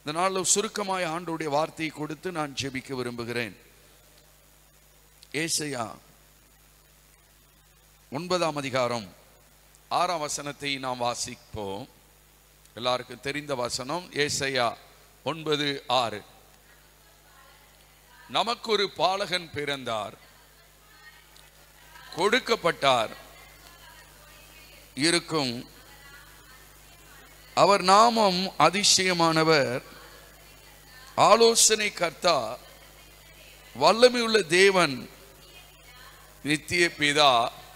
இந்த நாளில் சுருக்கமாய் ஆண்டோடைய வார்த்தையை கொடுத்து நான் ஜெபிக்க விரும்புகிறேன் ஏசையா ஒன்பதாம் அதிகாரம் ஆறாம் வசனத்தை நாம் வாசிப்போம் எல்லாருக்கும் தெரிந்த வசனம் ஏசையா ஒன்பது ஆறு நமக்கு ஒரு பாலகன் பிறந்தார் கொடுக்கப்பட்டார் இருக்கும் அவர் நாமம் அதிசயமானவர் ஆலோசனை கர்த்தா வல்லமையுள்ள தேவன் நித்திய பிதா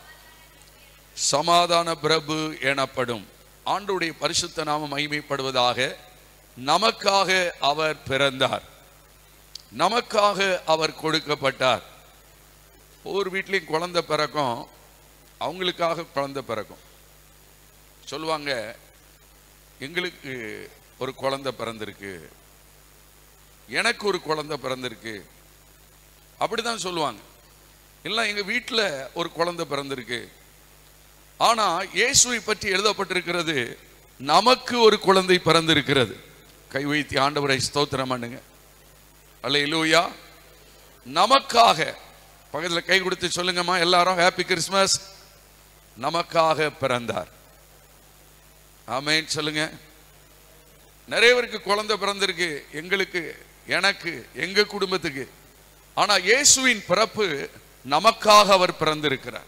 சமாதான பிரபு எனப்படும் ஆண்டுடைய பரிசுத்த நாமம் மகிமைப்படுவதாக நமக்காக அவர் பிறந்தார் நமக்காக அவர் கொடுக்கப்பட்டார் ஒவ்வொரு வீட்லேயும் குழந்தை பிறக்கும் அவங்களுக்காக குழந்தை பிறக்கும் சொல்லுவாங்க எங்களுக்கு ஒரு குழந்தை பிறந்திருக்கு எனக்கு ஒரு குழந்தை பிறந்திருக்கு அப்படிதான் சொல்லுவாங்க இல்லை எங்க வீட்டில் ஒரு குழந்தை பிறந்திருக்கு ஆனா இயேசுவை பற்றி எழுதப்பட்டிருக்கிறது நமக்கு ஒரு குழந்தை பிறந்திருக்கிறது கை வைத்தி ஆண்டவரை ஸ்தோத்திரம் பண்ணுங்க அல்ல நமக்காக பக்கத்தில் கை கொடுத்து சொல்லுங்கம்மா எல்லாரும் ஹாப்பி கிறிஸ்மஸ் நமக்காக பிறந்தார் ஆமேன்னு சொல்லுங்க நிறைய பேருக்கு குழந்தை பிறந்திருக்கு எங்களுக்கு எனக்கு எங்க குடும்பத்துக்கு ஆனா இயேசுவின் பிறப்பு நமக்காக அவர் பிறந்திருக்கிறார்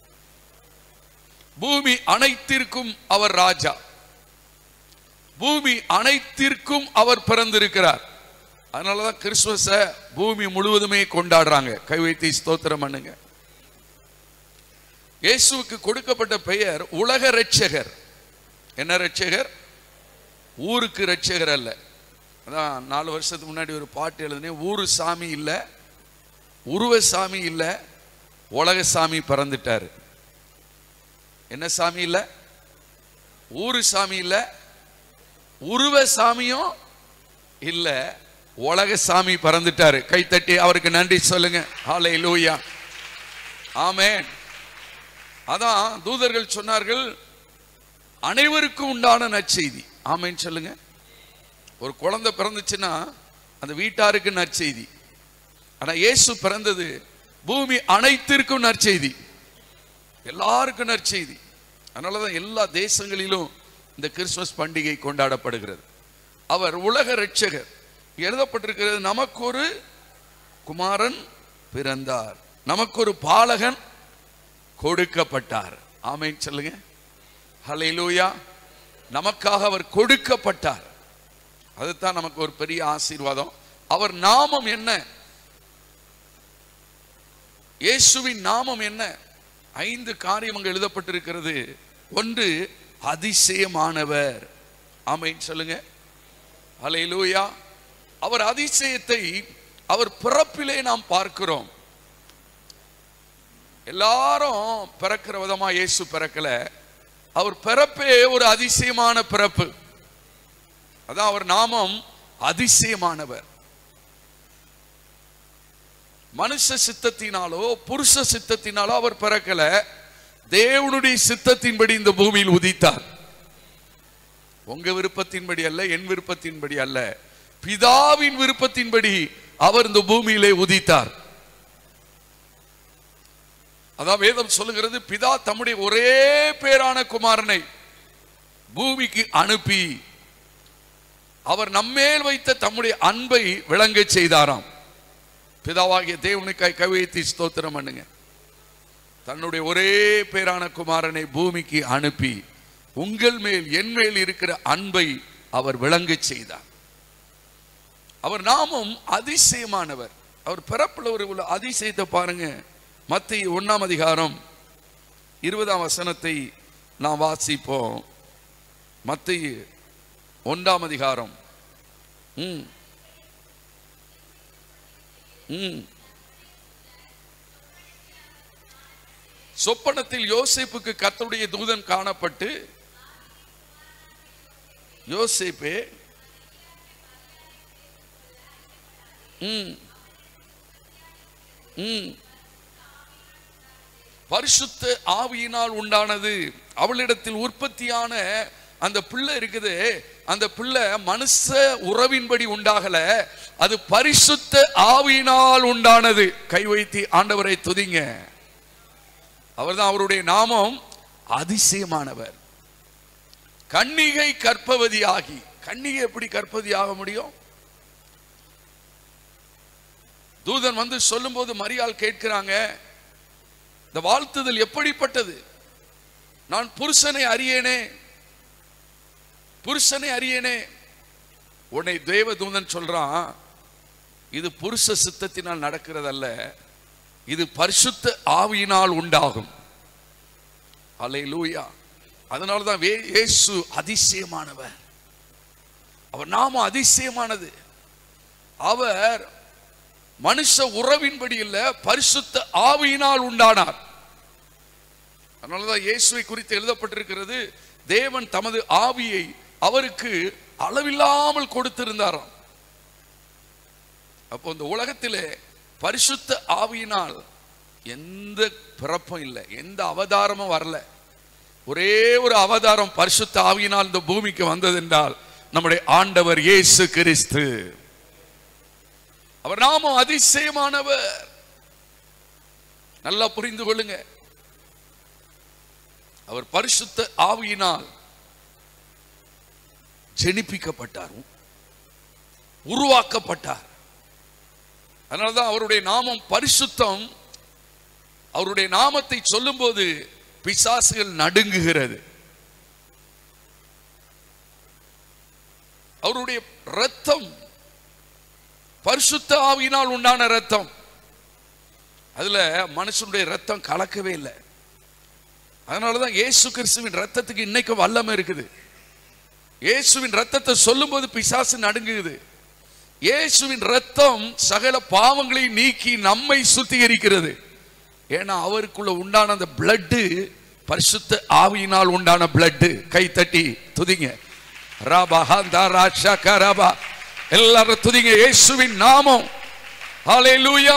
பூமி அனைத்திற்கும் அவர் ராஜா பூமி அனைத்திற்கும் அவர் பிறந்திருக்கிறார் அதனாலதான் கிறிஸ்துவஸ பூமி முழுவதுமே கொண்டாடுறாங்க கை வைத்து ஸ்தோத்திரம் பண்ணுங்க இயேசுவுக்கு கொடுக்கப்பட்ட பெயர் உலக ரட்சகர் என்ன ரட்சகர் ஊருக்கு ரட்சகர் அல்ல அதான் நாலு வருஷத்துக்கு முன்னாடி ஒரு பாட்டு எழுதினேன் ஊரு சாமி இல்லை உருவ சாமி இல்லை உலக சாமி பிறந்துட்டாரு என்ன சாமி இல்ல ஊரு சாமி இல்ல உருவ சாமியும் இல்ல உலக சாமி பறந்துட்டாரு கைத்தட்டி அவருக்கு நன்றி சொல்லுங்க ஹாலை லூயா ஆமேன் அதான் தூதர்கள் சொன்னார்கள் அனைவருக்கும் உண்டான நற்செய்தி ஆமேன்னு சொல்லுங்க ஒரு குழந்தை பிறந்துச்சுன்னா அந்த வீட்டாருக்கு நற்செய்தி ஆனா இயேசு பிறந்தது பூமி அனைத்திற்கும் நற்செய்தி எல்லாருக்கும் நற்செய்தி அதனால தான் எல்லா தேசங்களிலும் இந்த கிறிஸ்துமஸ் பண்டிகை கொண்டாடப்படுகிறது அவர் உலக ரட்சகர் எழுதப்பட்டிருக்கிறது நமக்கு ஒரு குமாரன் பிறந்தார் நமக்கு ஒரு பாலகன் கொடுக்கப்பட்டார் ஆமைன்னு சொல்லுங்க ஹalleluya நமக்காக அவர் கொடுக்கப்பட்டார் அதுதான் நமக்கு ஒரு பெரிய ஆசீர்வாதம் அவர் நாமம் என்ன இயேசுவின் நாமம் என்ன ஐந்து காரியம் அங்கு எழுதப்பட்டிருக்கிறது ஒன்று அதிசயமானவர் ஆமைன்னு சொல்லுங்க அலையிலூயா அவர் அதிசயத்தை அவர் பிறப்பிலே நாம் பார்க்கிறோம் எல்லாரும் பிறக்கிற விதமா இயேசு பிறக்கல அவர் பிறப்பே ஒரு அதிசயமான பிறப்பு அதான் அவர் நாமம் அதிசயமானவர் மனுஷ சித்தத்தினாலோ புருஷ சித்தத்தினாலோ அவர் பிறக்கல தேவனுடைய சித்தத்தின்படி இந்த பூமியில் உதித்தார் உங்க விருப்பத்தின்படி அல்ல என் விருப்பத்தின்படி அல்ல பிதாவின் விருப்பத்தின்படி அவர் இந்த பூமியிலே உதித்தார் அதான் வேதம் சொல்லுகிறது பிதா தம்முடைய ஒரே பேரான குமாரனை பூமிக்கு அனுப்பி அவர் நம்மேல் வைத்த தம்முடைய அன்பை விளங்கச் செய்தாராம் பிதாவாகிய தேவனுக்காய் கவியத்தை ஸ்தோத்திரம் பண்ணுங்க தன்னுடைய ஒரே பேரான குமாரனை பூமிக்கு அனுப்பி உங்கள் மேல் என் மேல் இருக்கிற அன்பை அவர் விளங்கச் செய்தார் அவர் நாமும் அதிசயமானவர் அவர் பிறப்புல ஒரு உள்ள அதிசயத்தை பாருங்க மத்திய ஒன்னாம் அதிகாரம் இருபதாம் வசனத்தை நாம் வாசிப்போம் மத்திய ஒன்றாம் அதிகாரம் ம் ம் சொப்பனத்தில் யோசேப்புக்கு கர்த்தருடைய தூதன் காணப்பட்டு யோசேப்பே ம் ம் பரிசுத்த ஆவியினால் உண்டானது அவளிடத்தில் உற்பத்தியான அந்த பிள்ளை இருக்குது அந்த பிள்ளை மனுஷ உறவின்படி உண்டாகல அது பரிசுத்த ஆவியினால் உண்டானது கை வைத்து ஆண்டவரை துதிங்க அவர்தான் அவருடைய நாமம் அதிசயமானவர் கன்னிகை கற்பவதியாகி கன்னிகை எப்படி கற்பவதி ஆக முடியும் தூதன் வந்து சொல்லும்போது மரியாள் கேட்கிறாங்க இந்த வாழ்த்துதல் எப்படிப்பட்டது நான் புருஷனை அறியேனே புருஷனை அறியேனே உன்னை தேவதூதன் சொல்றான் இது புருஷ சித்தத்தினால் நடக்கிறதல்ல இது பரிசுத்த ஆவியினால் உண்டாகும் அல்லேலூயா அதனால தான் வே- இயேசு அதிசயமானவர் அவர் நாம அதிசயமானது அவர் மனுஷ உறவின்படி இல்ல பரிசுத்த ஆவியினால் உண்டானார் அதனாலதான் இயேசுவை குறித்து எழுதப்பட்டிருக்கிறது தேவன் தமது ஆவியை அவருக்கு அளவில்லாமல் கொடுத்திருந்தாராம் அப்போ இந்த உலகத்திலே பரிசுத்த ஆவியினால் எந்த பிறப்பும் இல்லை எந்த அவதாரமும் வரல ஒரே ஒரு அவதாரம் பரிசுத்த ஆவியினால் இந்த பூமிக்கு வந்தது என்றால் நம்முடைய ஆண்டவர் இயேசு கிறிஸ்து அவர் நாமம் அதிசயமானவர் நல்லா புரிந்து கொள்ளுங்க அவர் பரிசுத்த ஆவியினால் ஜெனிப்பிக்கப்பட்டார் உருவாக்கப்பட்டார் அதனாலதான் அவருடைய நாமம் பரிசுத்தம் அவருடைய நாமத்தை சொல்லும்போது பிசாசுகள் நடுங்குகிறது அவருடைய ரத்தம் பரிசுத்த ஆவியினால் உண்டான ரத்தம் அதுல மனுஷனுடைய ரத்தம் கலக்கவே இல்லை அதனாலதான் இயேசு கிறிஸ்துவின் ரத்தத்துக்கு இன்னைக்கு வல்லமை இருக்குது இயேசுவின் ரத்தத்தை சொல்லும்போது பிசாசு நடுங்குது இயேசுவின் ரத்தம் சகல பாவங்களை நீக்கி நம்மை சுத்திகரிக்கிறது ஏன்னா அவருக்குள்ள உண்டான அந்த பிளட்டு பரிசுத்த ஆவியினால் உண்டான பிளட் கை தட்டி துதிங்க ராபா ஹந்தா ராஷா கராபா எல்லாரும் துதிங்க இயேசுவின் நாமம் ஹalleluya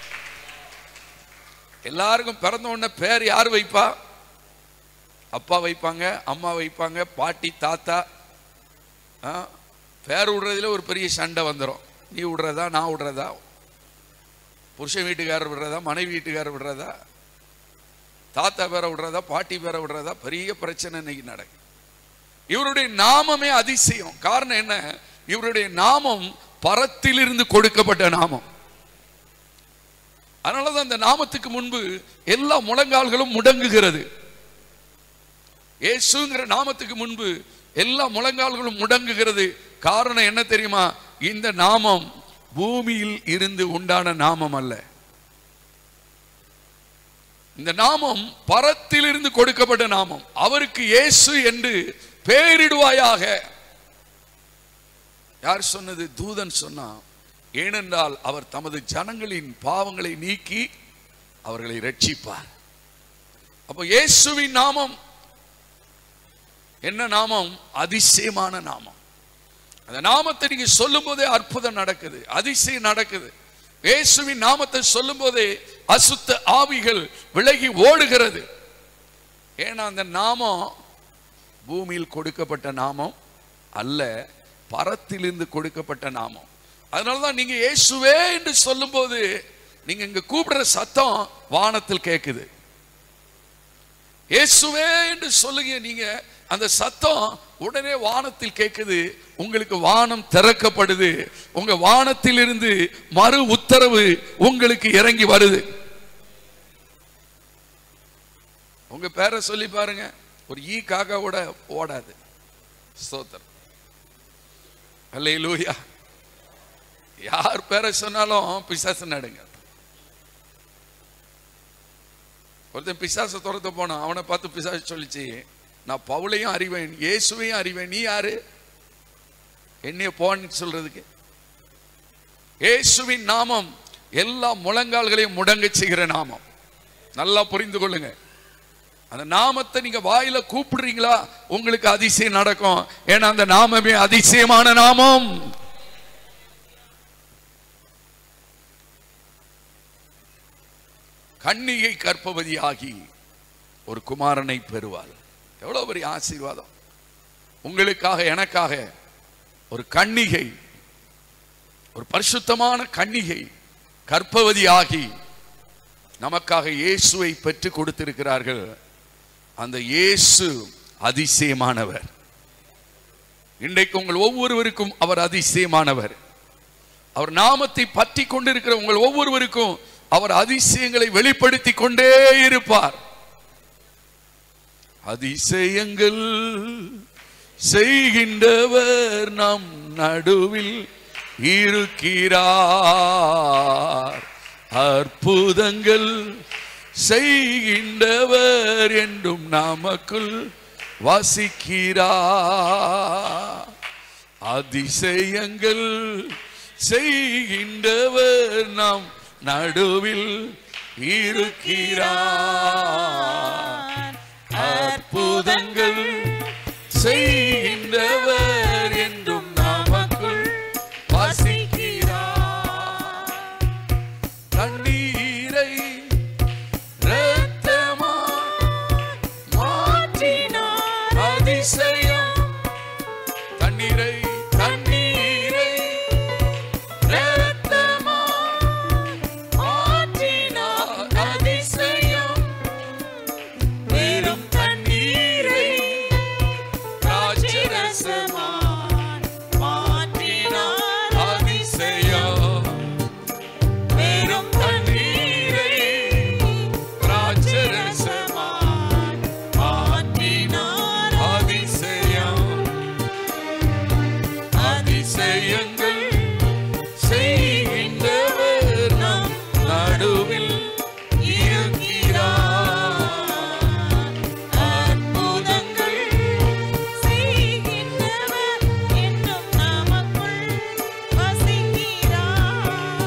எல்லாருக்கும் பிறந்த உடனே பேர் யார் வைப்பா அப்பா வைப்பாங்க அம்மா வைப்பாங்க பாட்டி தாத்தா ஆ, பேர் விடுறதுல ஒரு பெரிய சண்டை வந்துடும் நீ விடுறதா நான் விடுறதா புருஷன் வீட்டுக்காரர் விடுறதா மனைவி வீட்டுக்காரர் விடுறதா தாத்தா பேரை விடுறதா பாட்டி பேரை விடுறதா பெரிய பிரச்சனை இன்னைக்கு நடக்கும் இவருடைய நாமமே அதிசயம் காரணம் என்ன இவருடைய நாமம் பரத்திலிருந்து கொடுக்கப்பட்ட நாமம் அதனாலதான் அந்த நாமத்துக்கு முன்பு எல்லா முழங்கால்களும் முடங்குகிறது இயேசுங்கிற நாமத்துக்கு முன்பு எல்லா முழங்கால்களும் முடங்குகிறது காரணம் என்ன தெரியுமா இந்த நாமம் பூமியில் இருந்து உண்டான நாமம் அல்ல இந்த நாமம் பரத்திலிருந்து கொடுக்கப்பட்ட நாமம் அவருக்கு இயேசு என்று பெயரிடுவாயாக யார் சொன்னது தூதன் சொன்னான் ஏனென்றால் அவர் தமது ஜனங்களின் பாவங்களை நீக்கி அவர்களை ரட்சிப்பார் அப்போ இயேசுவின் நாமம் என்ன நாமம் அதிசயமான நாமம் அந்த நாமத்தை நீங்க சொல்லும் போதே அற்புதம் நடக்குது அதிசயம் நடக்குது இயேசுவின் நாமத்தை சொல்லும் போதே அசுத்த ஆவிகள் விலகி ஓடுகிறது ஏன்னா அந்த நாமம் பூமியில் கொடுக்கப்பட்ட நாமம் அல்ல பரத்திலிருந்து கொடுக்கப்பட்ட நாமம் அதனாலதான் நீங்க இயேசுவே என்று சொல்லும்போது நீங்க இங்க கூப்பிடுற சத்தம் வானத்தில் கேட்குது இயேசுவே என்று சொல்லுங்க நீங்க அந்த சத்தம் உடனே வானத்தில் கேட்குது உங்களுக்கு வானம் திறக்கப்படுது உங்க வானத்தில் இருந்து மறு உத்தரவு உங்களுக்கு இறங்கி வருது உங்க பேரை சொல்லி பாருங்க ஒரு ஈ காக்காவோட ஓடாது ஸ்தோத்திரம் அல்லேலூயா யார் பேரை சொன்னாலும் பிசாசு நடுங்க ஒருத்தன் பிசாசை துரத்த போனான் அவனை பார்த்து பிசாசு சொல்லிச்சு நான் பவுலையும் அறிவேன் இயேசுவையும் அறிவேன் நீ யாரு என்னைய போன்னு சொல்றதுக்கு இயேசுவின் நாமம் எல்லா முழங்கால்களையும் முடங்க செய்கிற நாமம் நல்லா புரிந்து கொள்ளுங்க அந்த நாமத்தை நீங்க வாயில கூப்பிடுறீங்களா உங்களுக்கு அதிசயம் நடக்கும் ஏன்னா அந்த நாமமே அதிசயமான நாமம் கன்னிகை கற்பவதியாகி ஒரு குமாரனை பெறுவாள் எவ்வளவு பெரிய ஆசீர்வாதம் உங்களுக்காக எனக்காக ஒரு கன்னிகை ஒரு பரிசுத்தமான கன்னிகை கற்பவதியாகி நமக்காக இயேசுவை பெற்று கொடுத்திருக்கிறார்கள் அந்த இயேசு அதிசயமானவர் இன்றைக்கு உங்கள் ஒவ்வொருவருக்கும் அவர் அதிசயமானவர் அவர் நாமத்தை பற்றி கொண்டிருக்கிற உங்கள் ஒவ்வொருவருக்கும் அவர் அதிசயங்களை வெளிப்படுத்தி கொண்டே இருப்பார் அதிசயங்கள் செய்கின்றவர் நம் நடுவில் இருக்கிறார் அற்புதங்கள் செய்கின்றவர் என்றும் நமக்குள் வசிக்கிறார் அதிசயங்கள் செய்கின்றவர் நம் நடுவில் இருக்கிறார் அற்புதங்கள் செய்கின்றவர் என்றும் நமக்குள் வசிக்கிறார் தண்ணீரை இரத்தமா மாற்றினார் அதிசயம் தண்ணீரை தண்ணீரை இரத்தமா மாற்றினார் அதிசயம் வெறும் தண்ணீரை ராஜரசமாய் மாற்றினார் அதிசயம் வெறும் தண்ணீரை ராஜரசமாய் மாற்றினார் அதிசயம் அதிசயங்கள் செய்கின்றவர் நம் நடுவில் இருக்கிறார் அற்புதங்கள் செய்கின்றவர் என்றும் நமக்குள் வசிக்கிறார்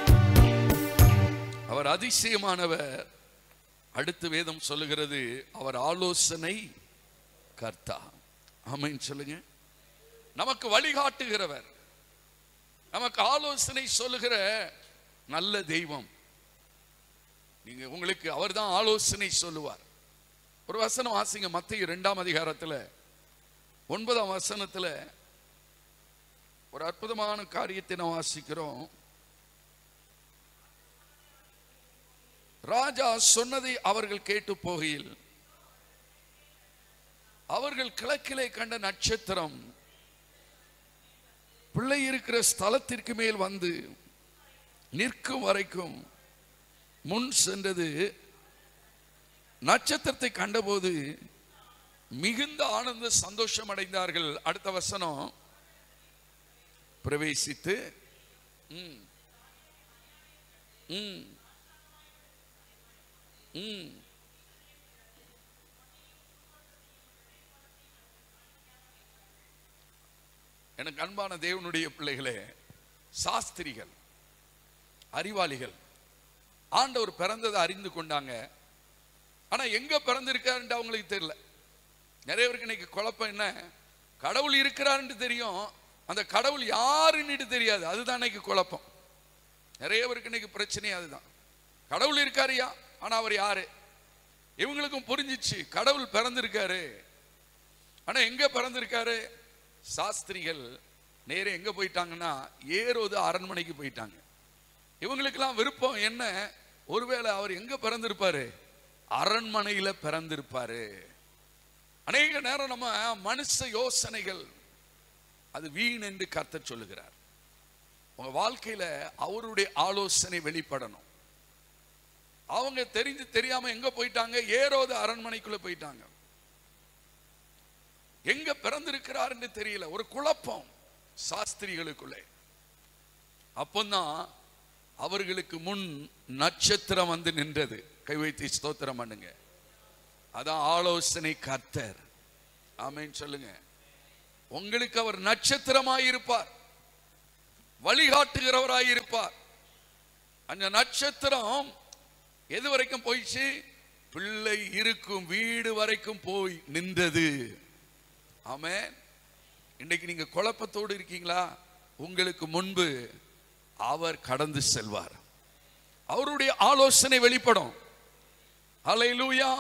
அவர் அதிசயமானவர் அடுத்து வேதம் சொல்லுகிறது அவர் ஆலோசனை கர்த்தா ஆமென் சொல்லுங்க நமக்கு வழிகாட்டுகிறவர் நமக்கு ஆலோசனை சொல்லுகிற நல்ல தெய்வம் நீங்க உங்களுக்கு அவர்தான் ஆலோசனை சொல்லுவார் ஒரு வசனம் வாசிங்க மத்திய இரண்டாம் அதிகாரத்துல ஒன்பதாம் வசனத்துல ஒரு அற்புதமான காரியத்தை நாம் வாசிக்கிறோம் ராஜா சொன்னதை அவர்கள் கேட்டு போகையில் அவர்கள் கிழக்கிலே கண்ட நட்சத்திரம் பிள்ளை இருக்கிற ஸ்தலத்திற்கு மேல் வந்து நிற்கும் வரைக்கும் முன் சென்றது நட்சத்திரத்தை கண்டபோது மிகுந்த ஆனந்த சந்தோஷம் அடைந்தார்கள் அடுத்த வசனம் பிரவேசித்து ம், ம், ம். எனக்கு அன்பான தேவனுடைய பிள்ளைகளே சாஸ்திரிகள் அறிவாளிகள் ஆண்டவர் பிறந்ததை அறிந்து கொண்டாங்க ஆனா எங்க பிறந்திருக்காருன்ட்டு அவங்களுக்கு தெரியல நிறைய பேருக்கு இன்னைக்கு குழப்பம் என்ன கடவுள் இருக்கிறாருன்னு தெரியும் அந்த கடவுள் யாருன்னு தெரியாது அதுதான் இன்னைக்கு குழப்பம் நிறைய பேருக்கு இன்னைக்கு பிரச்சனை அதுதான் கடவுள் இருக்காருயா ஆனா அவர் யாரு இவங்களுக்கும் புரிஞ்சிச்சு கடவுள் பிறந்திருக்காரு ஆனா எங்க பிறந்திருக்காரு சாஸ்திரிகள் நேரே எங்க போயிட்டாங்கன்னா ஏரோது அரண்மனைக்கு போயிட்டாங்க இவங்களுக்கெல்லாம் விருப்பம் என்ன ஒருவேளை அவர் எங்க பிறந்திருப்பாரு அரண்மனையில பிறந்திருப்பாரு அநேக நேரம் நம்ம மனுஷ யோசனைகள் அது வீண் என்று கர்த்தர் சொல்லுகிறார் உங்க வாழ்க்கையில அவருடைய ஆலோசனை வெளிப்படணும் அவங்க தெரிஞ்சு தெரியாம எங்க போயிட்டாங்க ஏரோது அரண்மனைக்குள்ள போயிட்டாங்க எங்க பிறந்திருக்கிறாருன்னு தெரியல ஒரு குழப்பம் சாஸ்திரிகளுக்குள்ளே அப்பந்தான் அவர்களுக்கு முன் நட்சத்திரம் வந்து நின்றது கை வைத்து ஸ்தோத்திரம் பண்ணுங்க அதான் ஆலோசனை கர்த்தர் ஆமென் சொல்லுங்க உங்களுக்கு அவர் நட்சத்திரமாய் இருப்பார் வழிகாட்டுகிறவராய் இருப்பார் அந்த நட்சத்திரம் எது வரைக்கும் போயிடுச்சு பிள்ளை இருக்கும் வீடு வரைக்கும் போய் நின்றது ஆமென் இன்னைக்கு நீங்க குழப்பத்தோடு இருக்கீங்களா உங்களுக்கு முன்பு அவர் கடந்து செல்வார் அவருடைய ஆலோசனை வெளிப்படும் அலையிலூயா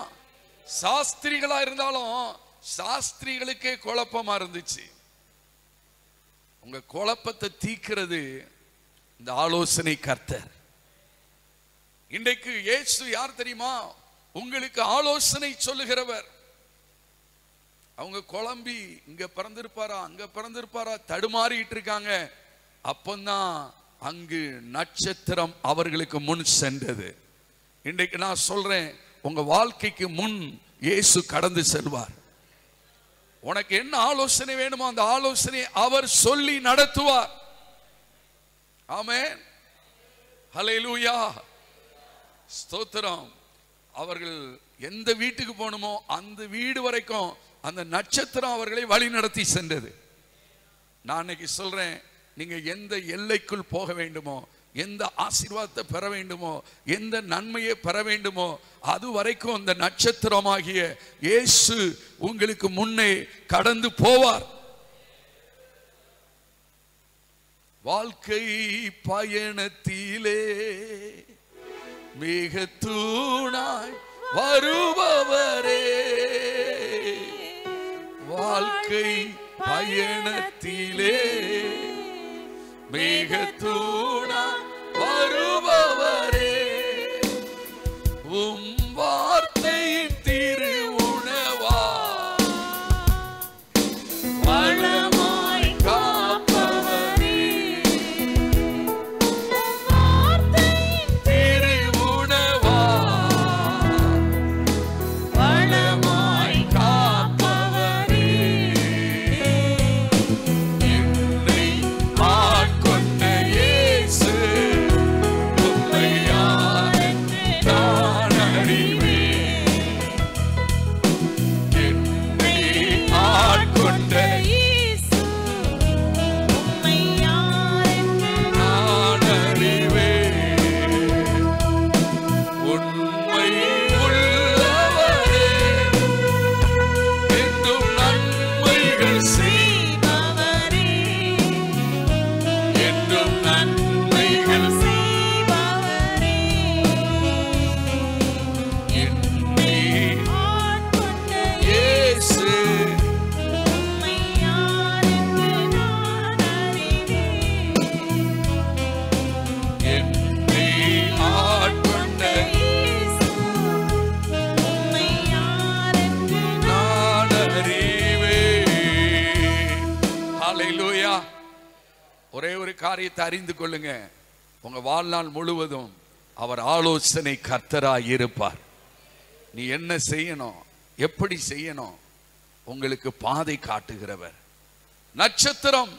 சாஸ்திரிகளா இருந்தாலும் சாஸ்திரிகளுக்கே குழப்பமா இருந்துச்சு உங்க குழப்பத்தை தீக்கிறது இந்த ஆலோசனை கர்த்தர் இன்றைக்கு இயேசு யார் தெரியுமா உங்களுக்கு ஆலோசனை சொல்லுகிறவர் அவங்க குழம்பி இங்க பிறந்திருப்பாரா அங்க பிறந்திருப்பாரா தடுமாறிட்டு இருக்காங்க அப்பந்தான் அங்கு நட்சத்திரம் அவர்களுக்கு முன் சென்றது இன்றைக்கு நான் சொல்றேன் உங்க வாழ்க்கைக்கு முன் இயேசு கடந்து செல்வார் உனக்கு என்ன ஆலோசனை வேணுமோ அந்த ஆலோசனை அவர் சொல்லி நடத்துவார் ஆமென் ஹalleluya ஸ்தோத்திரம் அவர்கள் எந்த வீட்டுக்கு போகணுமோ அந்த வீடு வரைக்கும் அந்த நட்சத்திரம் அவர்களை வழி நடத்தி சென்றது நான் இன்னைக்கு சொல்றேன் நீங்க எந்த எல்லைக்குள் போக வேண்டுமோ எந்த ஆசீர்வாதத்தை பெற வேண்டுமோ எந்த நன்மையை பெற வேண்டுமோ அது வரைக்கும் அந்த நட்சத்திரமாகிய இயேசு உங்களுக்கு முன்னே கடந்து போவார் வாழ்க்கை பயணத்திலே மிக தூணாய் வருபவரே வாழ்க்கை பயணத்திலே மிக தூணாய் வருபவரே உம் வார்த்தையின் திரு உணவா வளமாய் காப்பவரே திரு உணவா வளமாய் காப்பவரே என்னை ஆட்கொண்ட இயேசு உம்மை யாரென்று நான் அறிவேன். என்னை ஆட்கொண்ட நான் அறிவேன். உண்மை உள்ளவரே, என்றும் நன்மைகள் செய் என்றும் நன்மைகள் என்னை இயேசு என்னை ஆட்கொண்ட நான் அறிவேன். ஹalleluya. ஒரே ஒரு காரியத்தை அறிந்து கொள்ளுங்க உங்க வாழ்நாள் முழுவதும் அவர் ஆலோசனை கர்த்தராய் இருப்பார் நீ என்ன செய்யணும் எப்படி செய்யணும் உங்களுக்கு பாதை காட்டுகிறவர் நட்சத்திரம்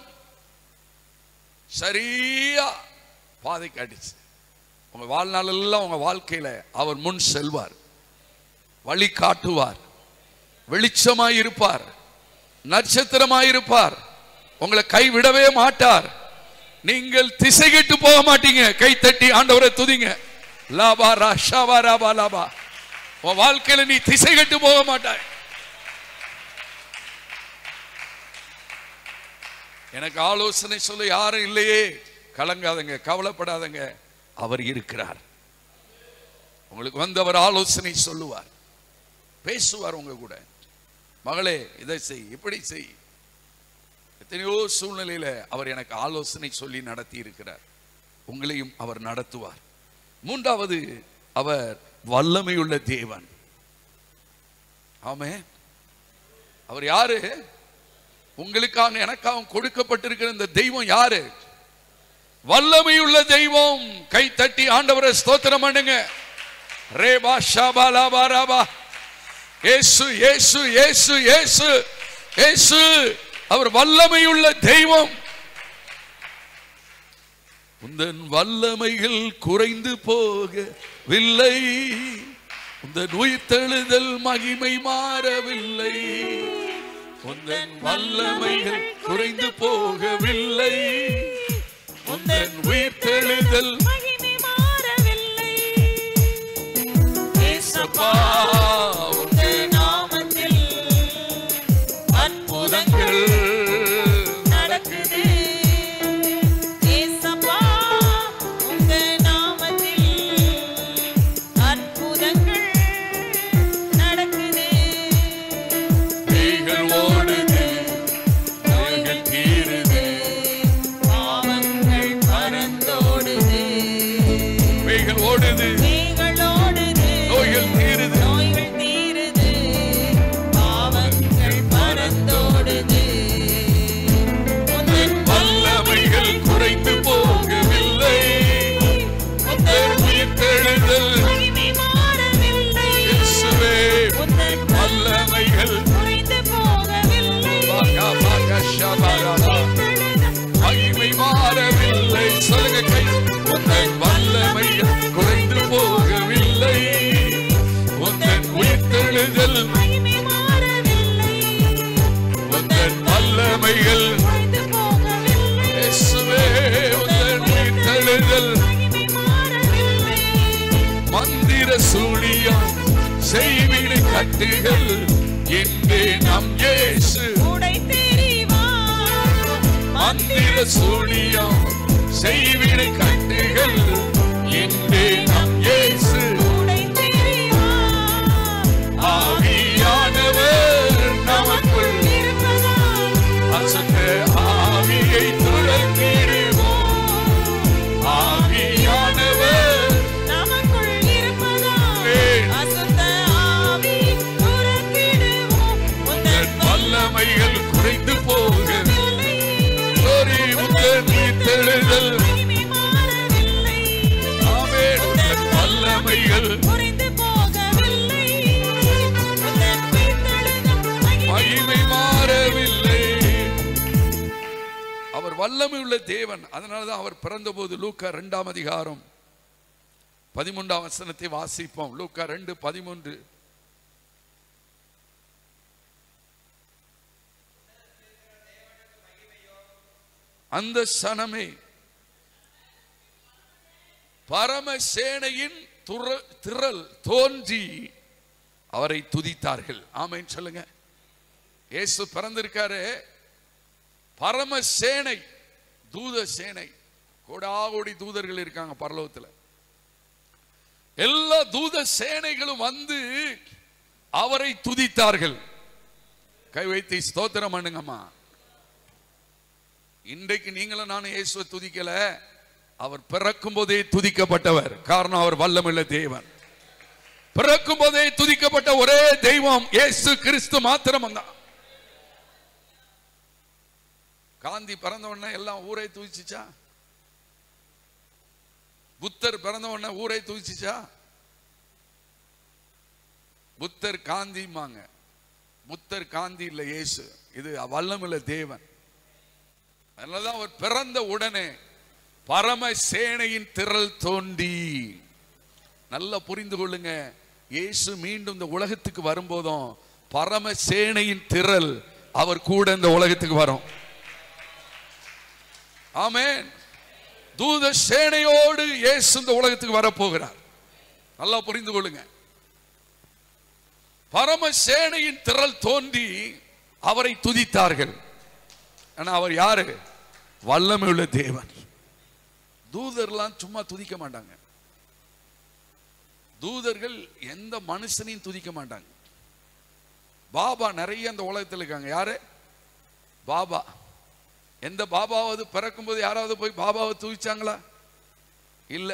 சரியா பாதை காட்டுச்சு உங்க வாழ்நாள் எல்லாம் உங்க வாழ்க்கையில அவர் முன் செல்வார் வழி காட்டுவார் வெளிச்சமாய் இருப்பார் நட்சத்திரமாய் இருப்பார் உங்களை கைவிடவே மாட்டார் நீங்கள் திசை கெட்டு போக மாட்டீங்க கை தட்டி ஆண்டவரை துதிங்க லாபா ராஷாபா ராபா லாபா உன் வாழ்க்கையில நீ திசை கெட்டு போக மாட்டாய் எனக்கு ஆலோசனை சொல்ல யாரும் இல்லையே கலங்காதங்க கவலைப்படாதங்க அவர் இருக்கிறார் உங்களுக்கு வந்து அவர் ஆலோசனை சொல்லுவார் பேசுவார் உங்க கூட மகளே இதை செய் இப்படி செய் எத்தனையோ சூழ்நிலையில அவர் எனக்கு ஆலோசனை சொல்லி நடத்தி இருக்கிறார் உங்களையும் அவர் நடத்துவார் மூன்றாவது அவர் வல்லமையுள்ள தேவன் ஆமே அவர் யாரு உங்களுக்காக எனக்காக கொடுக்கப்பட்டிருக்கிற இந்த தெய்வம் யாரு வல்லமையுள்ள தெய்வம் கை தட்டி ஆண்டவரை ஸ்தோத்திரம் பண்ணுங்க ரேபா ஷாபா லாபா ராபா இயேசு இயேசு இயேசு இயேசு இயேசு அவர் வல்லமையுள்ள தெய்வம் உந்தன் வல்லமைகள் குறைந்து போகவில்லை உந்தன் உயிர்த்தெழுதல் மகிமை மாறவில்லை உந்தன் வல்லமைகள் குறைந்து போகவில்லை உந்தன் உயிர்த்தெழுதல் ஏசப்பா உங்க நாமத்தில் அற்புதங்கள் நடக்குது பேய்கள் ஓடுது நோய்கள் தீருது வல்லமைகள் குறைந்து போகவில்லை இயேசுவே உந்தன் உயிர்த்தெழுதல் மகிமை மாறவில்லை மந்திர சூழியம் செய்வினை கட்டுகள் இங்கே நம் இயேசு உடை தெரிவார் மந்திர சூழியம் செய்வினை கட்டுகள் இங்கே நம் இயேசு உடை தெரிவார் ஆவியானவர் நமக்குள் இருப்பதால் அசுத்த ஆவியை துரத்திடுவோம் ஆவியானவர் நமக்குள் இருப்பதால் ஆமென். அசுத்த ஆவி துரத்திடுவோம் உந்தன் வல்லமைகள் குறைந்து போக வல்லமையில்லை. ஒரு உந்தன் உயிர்த்தெழுதல் மகிமை மாறவில்லை ஆமென் உந்தன் வல்லமைகள் குறைந்து போகவில்லை உந்தன் உயிர்த்தெழுதல் மகிமை மகிமை மாறவில்லை அவர் வல்லமை உள்ள தேவன் அதனாலதான் அவர் பிறந்தபோது லூக்கா இரண்டாம் அதிகாரம் பதிமூன்றாம் வசனத்தை வாசிப்போம் லூக்கா ரெண்டு பதிமூன்று அந்த சனமே பரமசேனையின் துர- திரள் தோன்றி அவரை துதித்தார்கள் ஆமென் சொல்லுங்க இயேசு பிறந்திருக்காரு பரமசேனை தூத சேனை கோடாகோடி தூதர்கள் இருக்காங்க பரலோகத்துல எல்லா தூத சேனைகளும் வந்து அவரை துதித்தார்கள் கை வைத்து ஸ்தோத்திரம் பண்ணுங்கம்மா இன்றைக்கு நீங்களும் நானும் இயேசுவை துதிக்கல அவர் பிறக்கும் போதே துதிக்கப்பட்டவர் காரணம் அவர் வல்லமுள்ள தேவன் பிறக்கும் போதே துதிக்கப்பட்ட ஒரே தெய்வம் இயேசு கிறிஸ்து மாத்திரம் தான் காந்தி பிறந்த உடனே எல்லாம் ஊரை துதிச்சுச்சா புத்தர் பிறந்த உடனே ஊரை துதிச்சுச்சா புத்தர் காந்திமாங்க புத்தர் காந்தி இல்ல இயேசு இது வல்லமுள்ள தேவன் அதனாலதான் அவர் பிறந்த உடனே பரம சேனையின் திரள் தோண்டி நல்லா புரிந்து கொள்ளுங்க இயேசு மீண்டும் இந்த உலகத்துக்கு வரும்போதும் பரம சேனையின் திரள் அவர் கூட இந்த உலகத்துக்கு வரும் ஆமென் தூத சேனையோடு இயேசு இந்த உலகத்துக்கு வரப்போகிறார் நல்லா புரிந்து கொள்ளுங்க பரம சேனையின் திரள் தோன்றி அவரை துதித்தார்கள் ஆனா அவர் யாரு வல்லமை உள்ள தேவன் தூதர்லாம் சும்மா துதிக்க மாட்டாங்க தூதர்கள் எந்த மனுஷனையும் துதிக்க மாட்டாங்க பாபா நிறைய அந்த உலகத்தில் இருக்காங்க யாரு பாபா எந்த பாபாவது பிறக்கும்போது யாராவது போய் பாபாவை துதிச்சாங்களா இல்ல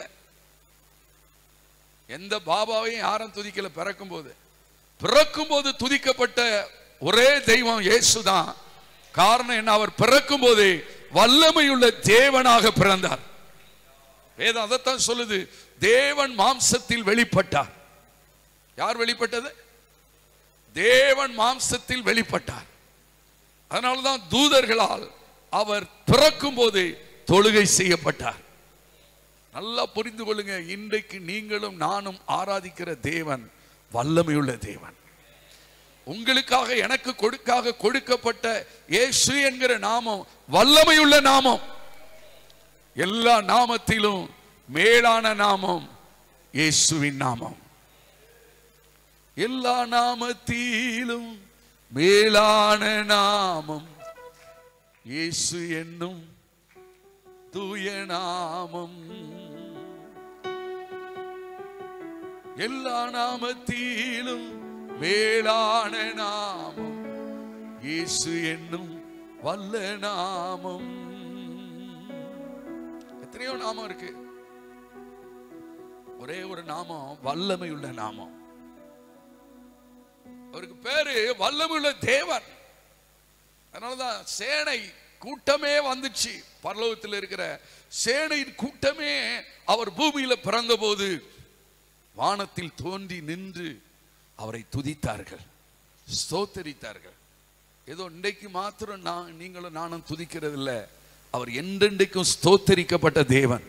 எந்த பாபாவையும் யாரும் துதிக்கல பிறக்கும்போது பிறக்கும்போது துதிக்கப்பட்ட ஒரே தெய்வம் இயேசுதான் காரணம் என்ன அவர் பிறக்கும்போது வல்லமையுள்ள தேவனாக பிறந்தார் வேதம் அதைத்தான் சொல்லுது தேவன் மாம்சத்தில் வெளிப்பட்டார் யார் வெளிப்பட்டது தேவன் மாம்சத்தில் வெளிப்பட்டார் அதனாலதான் தூதர்களால் அவர் பிறக்கும் போது தொழுகை செய்யப்பட்டார் நல்லா புரிந்து கொள்ளுங்க இன்றைக்கு நீங்களும் நானும் ஆராதிக்கிற தேவன் வல்லமையுள்ள தேவன் உங்களுக்காக எனக்கு கொடுக்காக கொடுக்கப்பட்ட இயேசு என்கிற நாமம் வல்லமையுள்ள நாமம் எல்லா நாமத்திலும் மேலான நாமம் இயேசுவின் நாமம் எல்லா நாமத்திலும் மேலான நாமம் இயேசு என்னும் தூய நாமம் எல்லா நாமத்திலும் மேலான நாமம் இயேசு என்னும் வல்ல நாமம் எத்தனையோ நாமம் இருக்கு ஒரே ஒரு நாமம் வல்லமையுள்ள நாமம் அவருக்கு பேரு வல்லமையுள்ள தேவன் அதனாலதான் சேனை கூட்டமே வந்துச்சு பரலோகத்தில் இருக்கிற சேனையின் கூட்டமே அவர் பூமியில பிறந்தபோது வானத்தில் தோன்றி நின்று அவரை துதித்தார்கள் ஸ்தோத்தரித்தார்கள் ஏதோ இன்றைக்கு மாத்திரம் நான் நீங்களும் நானும் துதிக்கிறது இல்ல அவர் என்றென்றைக்கும் ஸ்தோத்தரிக்கப்பட்ட தேவன்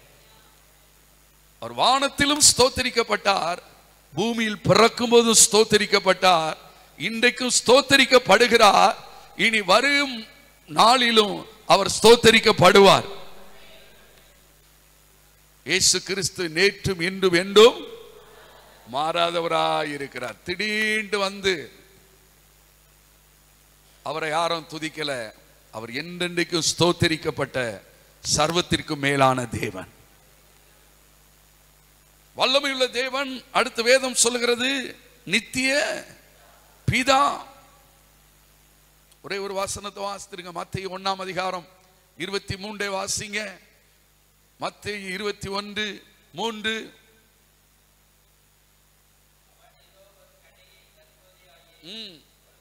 அவர் வானத்திலும் ஸ்தோத்தரிக்கப்பட்டார் பூமியில் பிறக்கும் போதும் ஸ்தோத்தரிக்கப்பட்டார் இன்றைக்கும் ஸ்தோத்தரிக்கப்படுகிறார் இனி வரும் நாளிலும் அவர் ஸ்தோத்தரிக்கப்படுவார் இயேசு கிறிஸ்து நேற்றும் இன்றும் என்றும் மாறாதவராய் இருக்கிறார் திடீர்னு வந்து அவரை யாரும் துதிக்கல அவர் என்றென்றைக்கும் ஸ்தோத்தரிக்கப்பட்ட சர்வத்திற்கும் மேலான தேவன் வல்லமையுள்ள தேவன் அடுத்த வேதம் சொல்லுகிறது நித்திய பிதா ஒரே ஒரு வாசனத்தை வாசித்துருங்க மத்திய ஒண்ணாம் அதிகாரம் இருபத்தி மூன்றை வாசிங்க மத்திய இருபத்தி ஒன்று மூன்று ம்.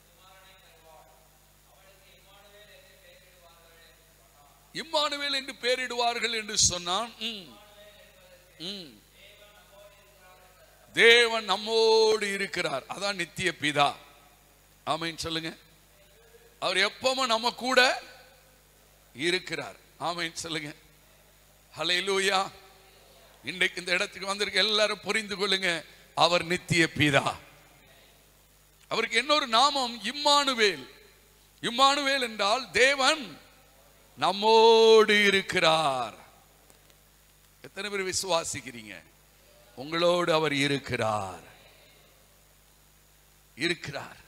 இம்மானுவேல் என்று பெயரிடுவார்கள் என்று சொன்னான் ம். ம். தேவன் நம்மோடு இருக்கிறார் அதான் நித்திய பிதா ஆமைன்னு சொல்லுங்க அவர் எப்பவும் நம்ம கூட இருக்கிறார் ஆமைன்னு சொல்லுங்க ஹalleluya இன்றைக்கு இந்த இடத்துக்கு வந்திருக்க எல்லாரும் புரிந்து கொள்ளுங்க அவர் நித்திய பிதா அவருக்கு இன்னொரு நாமம் இம்மானுவேல் இம்மானுவேல் என்றால் தேவன் நம்மோடு இருக்கிறார் எத்தனை பேர் விசுவாசிக்கிறீங்க உங்களோடு அவர் இருக்கிறார் இருக்கிறார்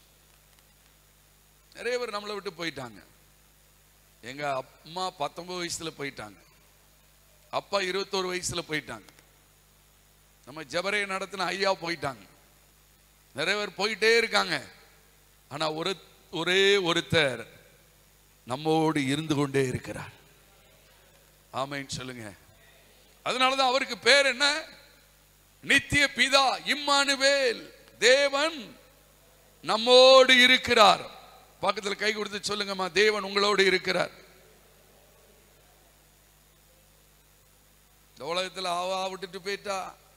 நிறைய பேர் நம்மளை விட்டு போயிட்டாங்க எங்க அம்மா பத்தொன்பது வயசுல போயிட்டாங்க அப்பா இருபத்தோரு வயசுல போயிட்டாங்க நம்ம ஜபரையை நடத்தின ஐயா போயிட்டாங்க நிறைய பேர் போயிட்டே இருக்காங்க ஆனா ஒரு ஒரே ஒருத்தர் நம்மோடு இருந்து கொண்டே இருக்கிறார் ஆமைன்னு சொல்லுங்க அதனாலதான் அவருக்கு பேர் என்ன நித்திய பிதா இம்மானுவேல் தேவன் நம்மோடு இருக்கிறார் பக்கத்துல கை கொடுத்து சொல்லுங்கம்மா தேவன் உங்களோடு இருக்கிறார் இந்த உலகத்துல அவா விட்டுட்டு போயிட்டா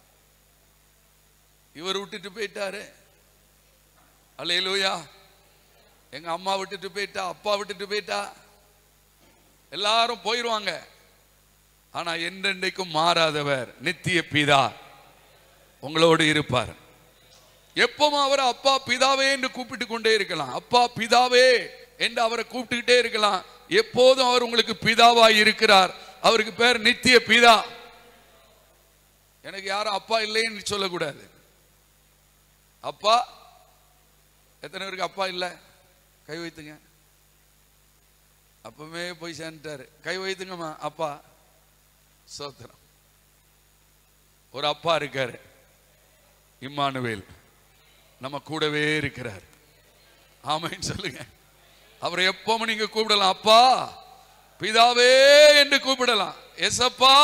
இவர் விட்டுட்டு போயிட்டாரு அல்லேலூயா எங்க அம்மா விட்டுட்டு போயிட்டா அப்பா விட்டுட்டு போயிட்டா எல்லாரும் போயிருவாங்க ஆனா என்றென்றைக்கும் மாறாதவர் நித்திய பிதா உங்களோடு இருப்பார் எப்பவும் அவர் அப்பா பிதாவே என்று கூப்பிட்டு கொண்டே இருக்கலாம் அப்பா பிதாவே என்று அவரை கூப்பிட்டுக்கிட்டே இருக்கலாம் எப்போதும் அவர் உங்களுக்கு பிதாவாய் இருக்கிறார் அவருக்கு பேர் நித்திய பிதா எனக்கு யாரும் அப்பா இல்லைன்னு சொல்லக்கூடாது அப்பா எத்தனை பேருக்கு அப்பா இல்லை கை வைத்துங்க அப்பவே போய் சேர்ந்துட்டாரு கை வைத்துங்கம்மா அப்பா சோத்திரம் ஒரு அப்பா இருக்காரு இம்மானுவேல் நம்ம கூடவே இருக்கிறார் ஆமைன்னு சொல்லுங்க அவரை எப்பவும் நீங்க கூப்பிடலாம் அப்பா பிதாவே என்று கூப்பிடலாம் எசப்பா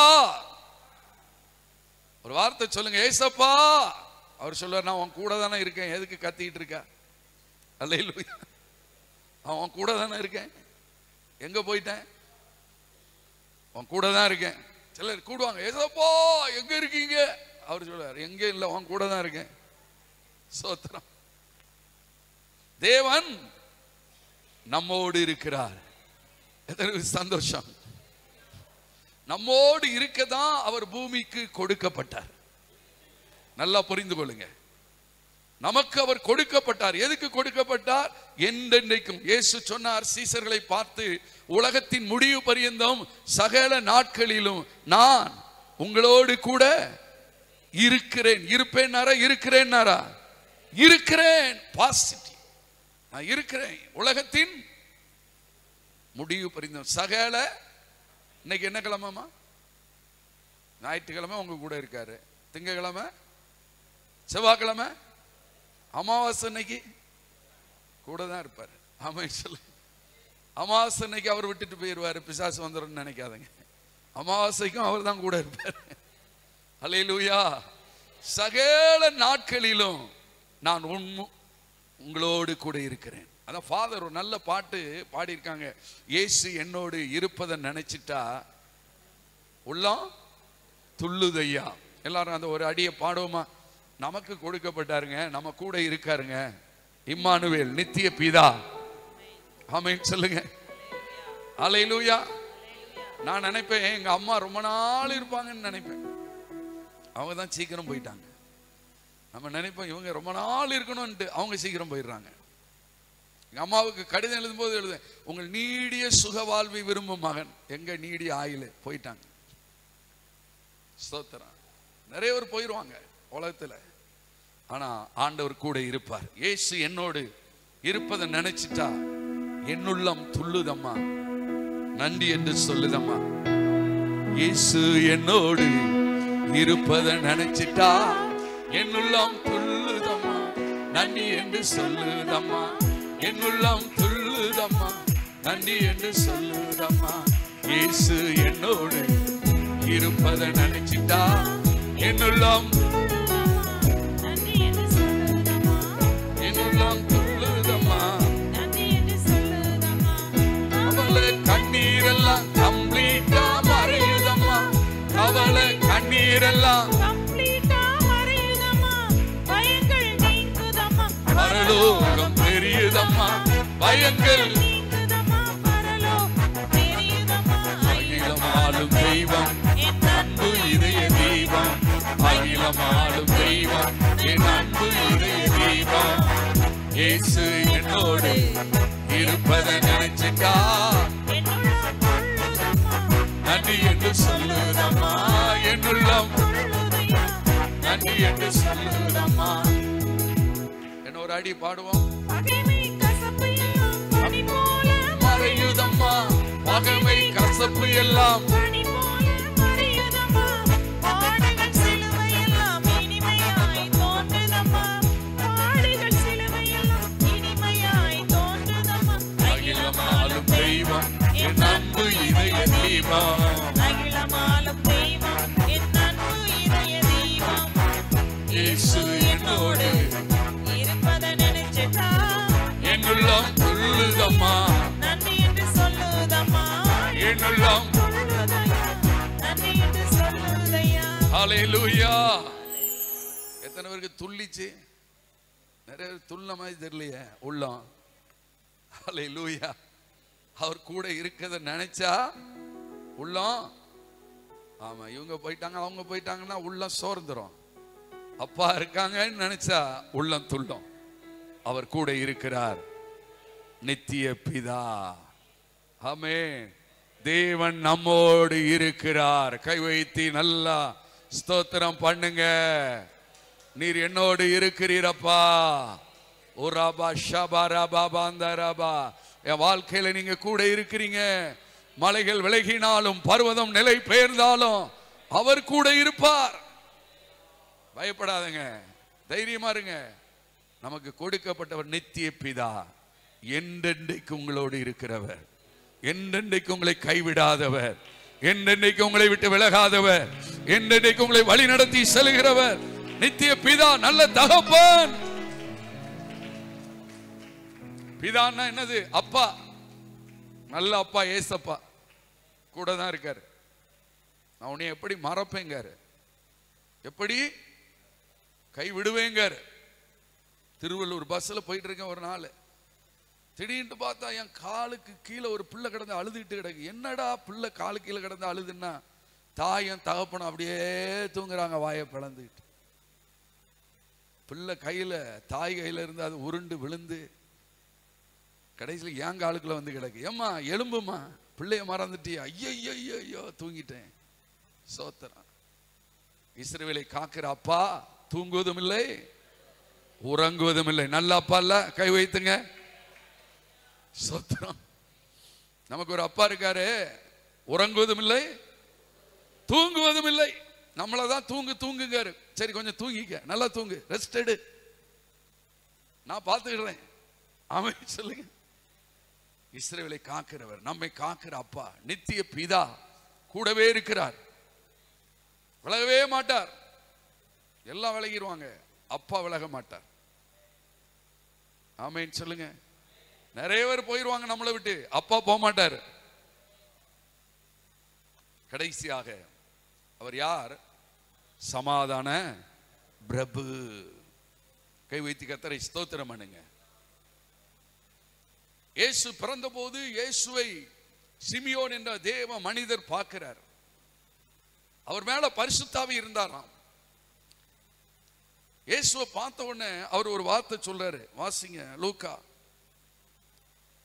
ஒரு வார்த்தை சொல்லுங்க ஏசப்பா அவர் சொல்லுவார் நான் உன் கூட தானே இருக்கேன் எதுக்கு கத்திக்கிட்டு இருக்க அல்ல அவன் கூட தானே இருக்கேன் எங்க போயிட்டேன் உன் கூட தான் இருக்கேன் சிலர் கூடுவாங்க ஏசப்பா எங்க இருக்கீங்க அவர் சொல்லுவார் எங்க இல்லை உன் கூட தான் இருக்கேன் சோத்திரம் தேவன் நம்மோடு இருக்கிறார் எத்தனை சந்தோஷம் நம்மோடு இருக்க தான் அவர் பூமிக்கு கொடுக்கப்பட்டார் நல்லா புரிந்து கொள்ளுங்க நமக்கு அவர் கொடுக்கப்பட்டார் எதுக்கு கொடுக்கப்பட்டார் என்றென்றைக்கும் இயேசு சொன்னார் சீசர்களை பார்த்து உலகத்தின் முடிவு பரியந்தம் சகல நாட்களிலும் நான் உங்களோடு கூட இருக்கிறேன் இருப்பேன்னாரா இருக்கிறேன்னாரா இருக்கிறேன் பாசிட்டிவ் நான் இருக்கிறேன் உலகத்தின் முடிவு பரிந்தம் சகல இன்னைக்கு என்ன கிழமைமா ஞாயிற்றுக்கிழமை உங்க கூட இருக்காரு திங்கக்கிழமை செவ்வாய்க்கிழமை அமாவாசை அன்னைக்கு கூட தான் இருப்பார் ஆமா சொல்லு அமாவாசை அன்னைக்கு அவர் விட்டுட்டு போயிடுவார் பிசாசு வந்துடும் நினைக்காதங்க அமாவாசைக்கும் அவர் தான் கூட இருப்பார் அல்லேலூயா சகல நாட்களிலும் நான் உண்மு உங்களோடு கூட இருக்கிறேன் அதான் ஃபாதர் ஒரு நல்ல பாட்டு பாடியிருக்காங்க இயேசு என்னோடு இருப்பதை நினைச்சிட்டா உள்ளம் துள்ளுதையா எல்லாரும் அந்த ஒரு அடியை பாடுவோமா நமக்கு கொடுக்கப்பட்டாருங்க நம்ம கூட இருக்காருங்க இம்மானுவேல் நித்திய பிதா ஆமென் சொல்லுங்க அலையிலூயா நான் நினைப்பேன் எங்க அம்மா ரொம்ப நாள் இருப்பாங்கன்னு நினைப்பேன் அவங்க தான் சீக்கிரம் போயிட்டாங்க நம்ம நினைப்போம் இவங்க ரொம்ப நாள் இருக்கணும்ட்டு அவங்க சீக்கிரம் போயிடுறாங்க எங்க அம்மாவுக்கு கடிதம் எழுதும்போது எழுத உங்கள் நீடிய சுக வாழ்வை விரும்பும் மகன் எங்க நீடிய ஆயுள் போயிட்டாங்க ஸ்தோத்திரம் நிறைய பேர் போயிடுவாங்க உலகத்துல ஆனா ஆண்டவர் கூட இருப்பார் இயேசு என்னோடு இருப்பதை நினைச்சிட்டா என்னுள்ளம் துள்ளுதம்மா நன்றி என்று சொல்லுதம்மா இயேசு என்னோடு இருப்பதை நினைச்சிட்டா என்னுள்ளம் துள்ளுதம்மா நன்றி என்று சொல்லுதம்மா என்னுள்ளம் துள்ளுதம்மா நன்றி என்று சொல்லுதம்மா இயேசு என்னோடு இருப்பதை நினைச்சிட்டா என்னுள்ளம் நன்றி என்று சொல்லுதம்மா என்னுள்ளம் துள்ளுதம்மா நன்றி என்று சொல்லுதம்மா கவலை கண்ணீரெல்லாம் கம்ப்ளீட்டா மறையுதம்மா கவலை கண்ணீரெல்லாம் கம்ப்ளீட்டா மறையுதம்மா பயங்கள் நீங்குதம்மா பரலோகம் தெரியுதம்மா பயங்கள் நீங்குதம்மா பரலோகம் தெரியுதம்மா அகிலமாடும் தெய்வம் என் அன்பு இதய தெய்வம் அகிலமாடும் தெய்வம் என் அன்பு இதய தெய்வம் இயேசு என்னோடு இருப்பதை நினைச்சிட்டா என்னுள்ளம் துள்ளுதம்மா நன்றி என்று சொல்லுதம்மா என்னுள்ளம் துள்ளுதையா நன்றி என்று சொல்லுதம்மா என்ன ஒரு அடி பாடுவோம் பகைமை கசப்பு எல்லாம் பனி போல மறையுதம்மா பகைமை கசப்பு எல்லாம் பனி போல மறையுதம்மா பாடுகள் சிலுவை எல்லாம் இனிமையாய் தோன்றுதம்மா பாடுகள் சிலுவை எல்லாம் இனிமையாய் தோன்றுதம்மா அகிலமாலும் தெய்வம் என் அன்பு இதய தீபம் அகிலமாலும் தெய்வம் என் அன்பு இதய தெய்வம் இயேசு என்னோடு இருப்பதை நினைச்சிட்டா என்னுள்ளம் துள்ளுதம்மா நன்றி என்று சொல்லுதம்மா என்னுள்ளம் சொல்லுதையா நன்றி என்று சொல்லுதையா ஹalleluya எத்தனை பேருக்கு துள்ளிச்சு நிறைய பேர் துள்ள மாதிரி தெரியலையே உள்ளம் ஹalleluya அவர் கூட இருக்கத நினைச்சா உள்ளம் ஆமா இவங்க போயிட்டாங்க அவங்க போயிட்டாங்கன்னா உள்ளம் சோர்ந்துரும் அப்பா இருக்காங்கன்னு நினைச்சா உள்ளம் துள்ளும் அவர் கூட இருக்கிறார் நித்திய பிதா ஆமென் தேவன் நம்மோடு இருக்கிறார் கை வைத்து நல்லா ஸ்தோத்திரம் பண்ணுங்க நீர் என்னோடு இருக்கிறீரப்பா ஓ ராபா ஷபா ராபா பாந்தா ராபா என் வாழ்க்கையில நீங்க கூட இருக்கிறீங்க மலைகள் விலகினாலும் பர்வதம் நிலை பெயர்ந்தாலும் அவர் கூட இருப்பார் பயப்படாதங்க தைரியமா இருங்க நமக்கு கொடுக்கப்பட்டவர் நித்திய பிதா என்றென்றைக்கு உங்களோடு இருக்கிறவர் என்றென்றைக்கு உங்களை கைவிடாதவர் என்றென்றைக்கு உங்களை விட்டு விலகாதவர் என்றென்றைக்கு உங்களை வழி நடத்தி செல்கிறவர் நித்திய பிதா நல்ல தகப்பன் பிதான்னா என்னது அப்பா நல்ல அப்பா ஏசப்பா கூட தான் இருக்காரு நான் உன்னை எப்படி மறப்பேங்காரு எப்படி கை விடுவேங்காரு திருவள்ளூர் பஸ்ஸில் போயிட்டு இருக்கேன் ஒரு நாள் திடீர்னு பார்த்தா என் காலுக்கு கீழே ஒரு பிள்ளை கிடந்து அழுதுகிட்டு கிடக்கு என்னடா பிள்ளை காலு கீழே கிடந்து அழுதுன்னா தாயும் தகப்பனும் அப்படியே தூங்குறாங்க வாயை பிளந்துக்கிட்டு பிள்ளை கையில தாய் கையில இருந்து அது உருண்டு விழுந்து கடைசியில் என் காலுக்குள்ள வந்து கிடக்கு ஏம்மா எலும்புமா பிள்ளைய மறந்துட்டியா ஐயோ ஐயோ ஐயோ ஐயோ தூங்கிட்டேன் சோத்திரம் இஸ்ரவேலை காக்கிற அப்பா தூங்குவதும் இல்லை உறங்குவதும் இல்லை நல்ல அப்பா இல்ல கை வைத்துங்க சோத்திரம் நமக்கு ஒரு அப்பா இருக்காரு உறங்குவதும் இல்லை தூங்குவதும் இல்லை நம்மளை தான் தூங்கு தூங்குங்காரு சரி கொஞ்சம் தூங்கிக்க நல்லா தூங்கு ரெஸ்ட் எடு நான் பார்த்துக்கிறேன் அவன் சொல்லுங்க இஸ்ரவேலை காக்கிறவர் நம்மை காக்கிற அப்பா நித்திய பிதா கூடவே இருக்கிறார் விலகவே மாட்டார் எல்லாம் விலகிடுவாங்க அப்பா விலக மாட்டார் ஆமைன்னு சொல்லுங்க நிறைய பேர் போயிருவாங்க நம்மளை விட்டு அப்பா போக மாட்டார் கடைசியாக அவர் யார் சமாதான பிரபு கை வைத்து கத்தரை ஸ்தோத்திரம் பண்ணுங்க இயேசு பிறந்தபோது இயேசுவை சிமியோன் என்ற தேவ மனிதர் பார்க்கிறார் அவர் மேல பரிசுத்தாவி இருந்தாராம் இயேசுவை பார்த்த உடனே அவர் ஒரு வார்த்தை சொல்றாரு வாசிங்க லூக்கா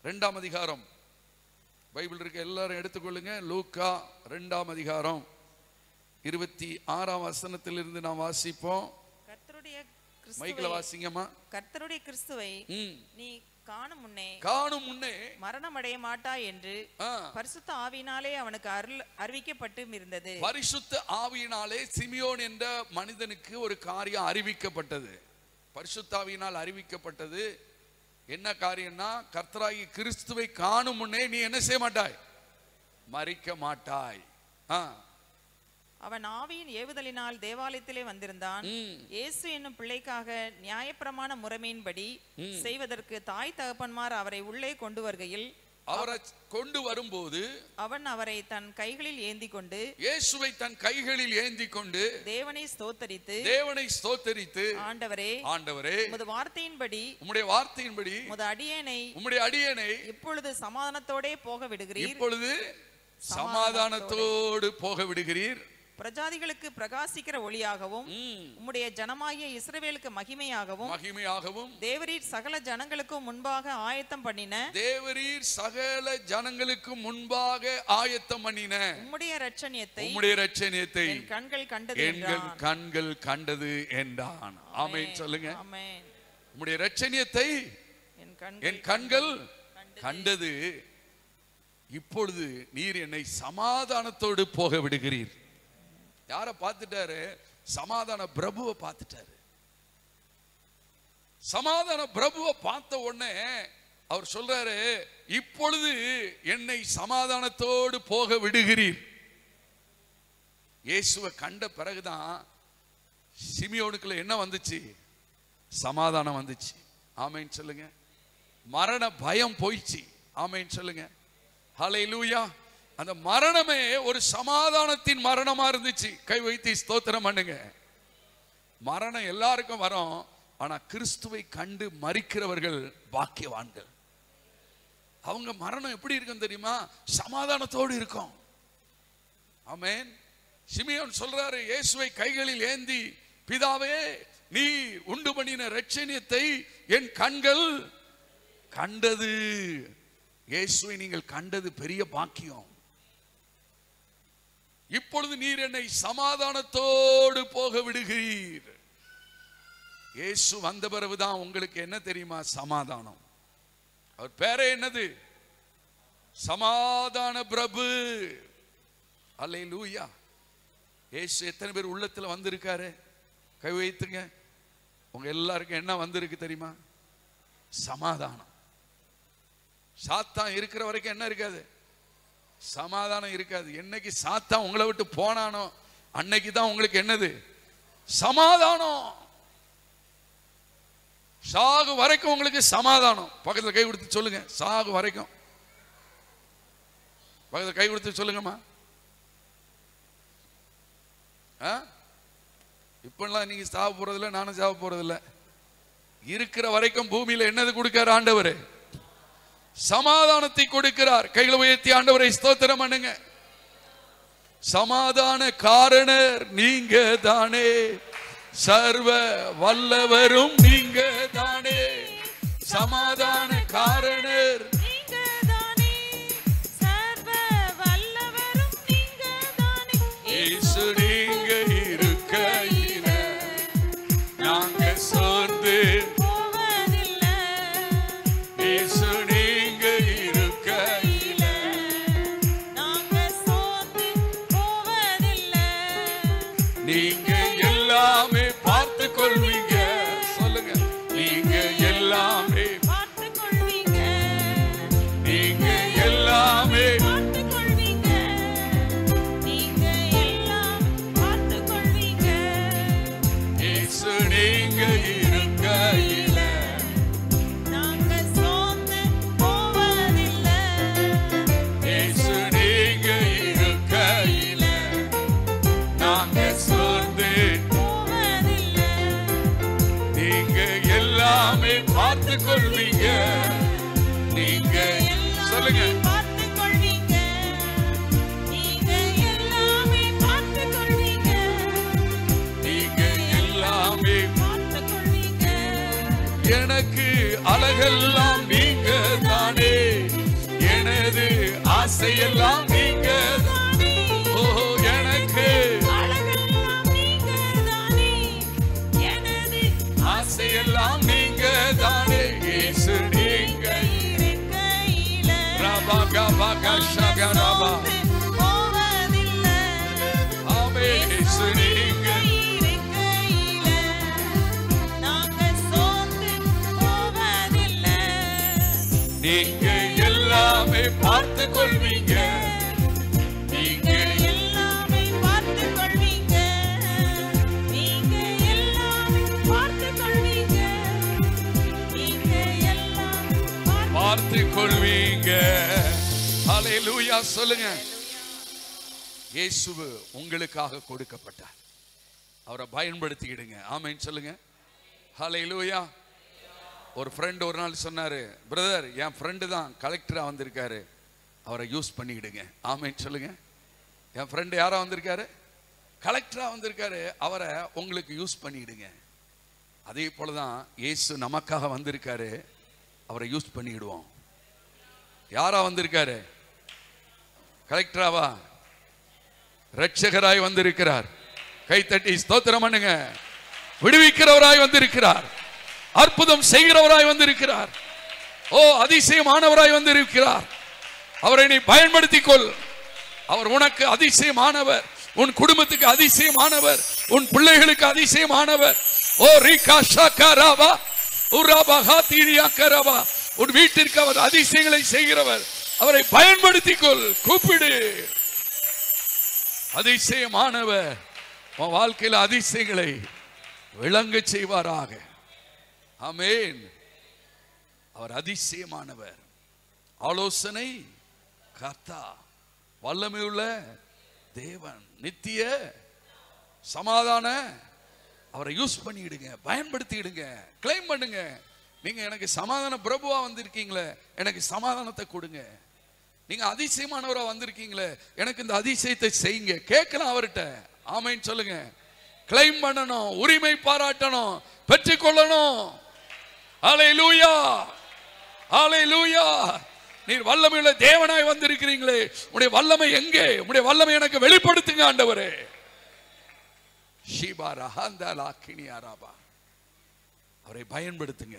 ரெண்டாம் அதிகாரம் பைபிள் இருக்க எல்லாரும் எடுத்துக்கொள்ளுங்க லூக்கா ரெண்டாம் அதிகாரம் இருபத்தி ஆறாம் வசனத்திலிருந்து நாம் வாசிப்போம் கர்த்தருடைய மைக்ல கிறிஸ்துவை வாசிங்கம்மா கர்த்தருடைய கிறிஸ்துவை ம். நீ காணும் முன்னே காணும் முன்னே மரணம் அடைய மாட்டாய் என்று ஆ, பரிசுத்த ஆவியினாலே அவனுக்கு அருள் அறிவிக்கப்பட்டும் இருந்தது பரிசுத்த ஆவியினாலே சிமியோன் என்ற மனிதனுக்கு ஒரு காரியம் அறிவிக்கப்பட்டது பரிசுத்த ஆவியினால் அறிவிக்கப்பட்டது என்ன காரியம்னா கர்த்தராகி கிறிஸ்துவை காணும் முன்னே நீ என்ன செய்ய மாட்டாய் மறிக்க மாட்டாய் ஆ, அவன் ஆவியின் ஏவுதலினால் தேவாலயத்திலே வந்திருந்தான் ம். இயேசு என்னும் பிள்ளைக்காக நியாயப்பிரமாண முறைமையின்படி செய்வதற்கு தாய் தகப்பன்மார் அவரை உள்ளே கொண்டு வருகையில் அவரை கொண்டு வரும்போது அவன் அவரை தன் கைகளில் ஏந்தி கொண்டு இயேசுவை தன் கைகளில் ஏந்தி கொண்டு தேவனை ஸ்தோத்தரித்து தேவனை ஸ்தோத்தரித்து ஆண்டவரே ஆண்டவரே உமது வார்த்தையின்படி உம்முடைய வார்த்தையின்படி உமது அடியேனை உம்முடைய அடியனை இப்பொழுது சமாதானத்தோடே போக விடுகிறீர் இப்பொழுது சமாதானத்தோடு போக விடுகிறீர் பிரஜாதிகளுக்கு பிரகாசிக்கிற ஒளியாகவும் ம். உம்முடைய ஜனமாகிய இஸ்ரவேலுக்கு மகிமையாகவும் மகிமையாகவும் தேவரீர் சகல ஜனங்களுக்கும் முன்பாக ஆயத்தம் பண்ணின தேவரீர் சகல ஜனங்களுக்கு முன்பாக ஆயத்தம் பண்ணின உம்முடைய ரட்சணியத்தை உம்முடைய ரட்சணியத்தை என் கண்கள் கண்டது எங்கள் என்றான் கண்கள் கண்டது என்றான் ஆமென் சொல்லுங்க ஆமென் உம்முடைய ரட்சணியத்தை என் கண்கள் என் கண்கள் கண்டது இப்பொழுது நீர் என்னை சமாதானத்தோடு போக விடுகிறீர் யார பார்த்துட்டாரு சமாதான பிரபுவை பார்த்துட்டாரு சமாதான பிரபுவை பார்த்த உடனே அவர் சொல்றாரு இப்பொழுது என்னை சமாதானத்தோடு போக விடுகிறீர் இயேசுவை கண்ட பிறகுதான் சிமியோனுக்குள்ள என்ன வந்துச்சு சமாதானம் வந்துச்சு ஆமைன்னு சொல்லுங்க மரண பயம் போயிடுச்சு ஆமைன்னு சொல்லுங்க ஹalleluya அந்த மரணமே ஒரு சமாதானத்தின் மரணமா இருந்துச்சு கை வைத்து ஸ்தோத்திரம் பண்ணுங்க மரணம் எல்லாருக்கும் வரும் ஆனா கிறிஸ்துவை கண்டு மறிக்கிறவர்கள் பாக்கியவான்கள் அவங்க மரணம் எப்படி இருக்கும் தெரியுமா சமாதானத்தோடு இருக்கும் ஆமென் சிமியோன் சொல்றாரு இயேசுவை கைகளில் ஏந்தி பிதாவே நீ உண்டு பண்ணின ரட்சணியத்தை என் கண்கள் கண்டது இயேசுவை நீங்கள் கண்டது பெரிய பாக்கியம் இப்பொழுது நீர் என்னை சமாதானத்தோடு போக விடுகிறீர் இயேசு வந்த பிறகுதான் உங்களுக்கு என்ன தெரியுமா சமாதானம் அவர் பேரே என்னது சமாதான பிரபு அல்லேலூயா இயேசு எத்தனை பேர் உள்ளத்துல வந்திருக்காரு கை வைத்துங்க உங்க எல்லாருக்கும் என்ன வந்திருக்கு தெரியுமா சமாதானம் சாத்தான் இருக்கிற வரைக்கும் என்ன இருக்காது சமாதானம் இருக்காது என்னைக்கு சாத்தான் உங்களை விட்டு போனானோ அன்னைக்கு தான் உங்களுக்கு என்னது சமாதானம் சாகு வரைக்கும் உங்களுக்கு சமாதானம் பக்கத்துல கை கொடுத்து சொல்லுங்க சாகு வரைக்கும் பக்கத்துல கை கொடுத்து சொல்லுங்கம்மா ஆ? இப்பெல்லாம் நீங்க சாவ போறதில்ல நானும் சாவ போறதில்ல இருக்கிற வரைக்கும் பூமியில என்னது கொடுக்காரு ஆண்டவர் சமாதானத்தை கொடுக்கிறார் கைகளை உயர்த்தி ஆண்டவரை ஸ்தோத்திரம் பண்ணுங்க சமாதான காரணர் நீங்க தானே சர்வ வல்லவரும் நீங்க தானே சமாதான காரணர் நீங்கதானே சர்வ வல்லவரும் நீங்கதானே இயேசு நீங்க இருக்கையில நாங்க சோர்ந்து போவதில்லை இயேசு நீங்க இருக்கையில நாங்க சோர்ந்து போவதில்லை நீங்க எல்லாமே பார்த்து கொள்வீங்க சொல்லுங்க நீங்க எல்லாமே பார்த்துக் கொள்வீங்க நீங்க எல்லாமே பார்த்துக் கொள்வீங்க நீங்க எல்லாம் பார்த்துக் கொள்வீங்க இயேசு நீங்க இருக்கையில நாங்க சோர்ந்து போவதில்லை இயேசு நீங்க இருக்கையில நாங்க சோர்ந்து போவதில்லை நீங்க எல்லாமே பார்த்து கொள்வீங்க நீங்க சொல்லுங்க பார்த்துக் கொள்வீங்க நீங்க எல்லாமே பார்த்துக் கொள்வீங்க நீங்க எல்லாமே பார்த்துக் கொள்வீங்க எனக்கு அழகெல்லாம் நீங்க தானே ஆசையெல்லாம் நீங்க ஓ எனக்கு அழகெல்லாம் நீங்கதானே எனது ஆசையெல்லாம் நீங்க தானே இயேசு நீங்க இருக்கையில ரபா கபா கஷக ரபா போவதில்லை ஆமே இயேசு நீங்க இருக்கையில நாங்க சோர்ந்து போவதில்லை நீங்க எல்லாமே பார்த்து கொள்வீங்க நீங்க நீங்க எல்லாமே பார்த்துக் கொள்வீங்க நீங்க எல்லாமே பார்த்துக் கொள்வீங்க நீங்க எல்லாம் பார்த்து பார்த்து கொள்வீங்க ஹalleluya சொல்லுங்க இயேசுவு உங்களுக்காக கொடுக்கப்பட்டார் அவரை பயன்படுத்திக்கிடுங்க ஆமென் சொல்லுங்க ஹalleluya ஒரு ஃப்ரெண்ட் ஒரு நாள் சொன்னாரு பிரதர் என் ஃப்ரெண்டு தான் கலெக்டரா வந்திருக்காரு அவரை யூஸ் பண்ணிக்கிடுங்க ஆமென் சொல்லுங்க என் ஃப்ரெண்டு யாரா வந்திருக்காரு கலெக்டரா வந்திருக்காரு அவரை உங்களுக்கு யூஸ் பண்ணிக்கிடுங்க அதே போலதான் இயேசு நமக்காக வந்திருக்காரு அவரை யூஸ் பண்ணிடுவோம் யாரா வந்திருக்காரு கலெக்டராவா ரட்சகராய் வந்திருக்கிறார் கைத்தட்டி ஸ்தோத்திரம் பண்ணுங்க விடுவிக்கிறவராய் வந்திருக்கிறார் அற்புதம் செய்கிறவராய் வந்திருக்கிறார் ஓ அதிசயமானவராய் வந்திருக்கிறார் அவரை நீ பயன்படுத்திக் கொள் அவர் உனக்கு அதிசயமானவர் உன் குடும்பத்துக்கு அதிசயமானவர் உன் பிள்ளைகளுக்கு அதிசயமானவர் ஓ ரீகா ஷாக்காராவா உராபா ஹாத்தீரியா கரவா உன் வீட்டிற்கு அவர் அதிசயங்களை செய்கிறவர் அவரை பயன்படுத்திக் கொள் கூப்பிடு அதிசயமானவர் உன் வாழ்க்கையில் அதிசயங்களை விளங்க செய்வாராக ஆமென் அவர் அதிசயமானவர் ஆலோசனை கர்த்தா வல்லமையுள்ள தேவன் நித்திய சமாதான அவரை யூஸ் பண்ணிடுங்க பயன்படுத்திடுங்க கிளைம் பண்ணுங்க நீங்க எனக்கு சமாதான பிரபுவா வந்திருக்கீங்களே எனக்கு சமாதானத்தை கொடுங்க நீங்க அதிசயமானவரா வந்திருக்கீங்களே எனக்கு இந்த அதிசயத்தை செய்யுங்க கேட்கலாம் அவர்கிட்ட ஆமைன்னு சொல்லுங்க கிளைம் பண்ணணும் உரிமை பாராட்டணும் பெற்றுக்கொள்ளணும் ஹalleluya ஹalleluya நீர் வல்லமையுள்ள தேவனாய் வந்திருக்கிறீங்களே உடைய வல்லமை எங்கே உடைய வல்லமை எனக்கு வெளிப்படுத்துங்க ஆண்டவரே ஷீபாரா ஹந்தாலா கினியாராபா அவரை பயன்படுத்துங்க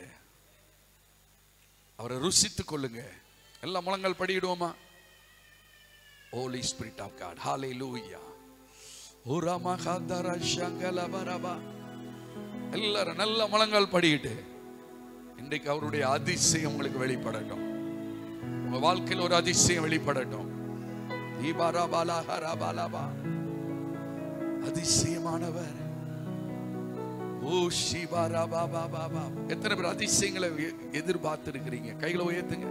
அவரை ருசித்துக் கொள்ளுங்க எல்லா முழங்கள் படியிடுவோமா ஹோலி ஸ்பிரிட் ஆஃப் காட் ஹalleluya ஓராமா ஹாந்தாரா ஷங்கலா பரபா எல்லாரும் நல்ல முழங்கள் படிக்கிட்டு இன்றைக்கு அவருடைய அதிசயம் உங்களுக்கு வெளிப்படட்டும் உங்க வாழ்க்கையில் ஒரு அதிசயம் வெளிப்படட்டும் தீபாரா பாலா ஹரா பாலாபா அதிசயமானவர் ஓ சிவாரா பாபா பாபா எத்தனை பேர் அதிசயங்களை எ- எதிர்பார்த்து இருக்கிறீங்க கைகளை உயர்த்துங்க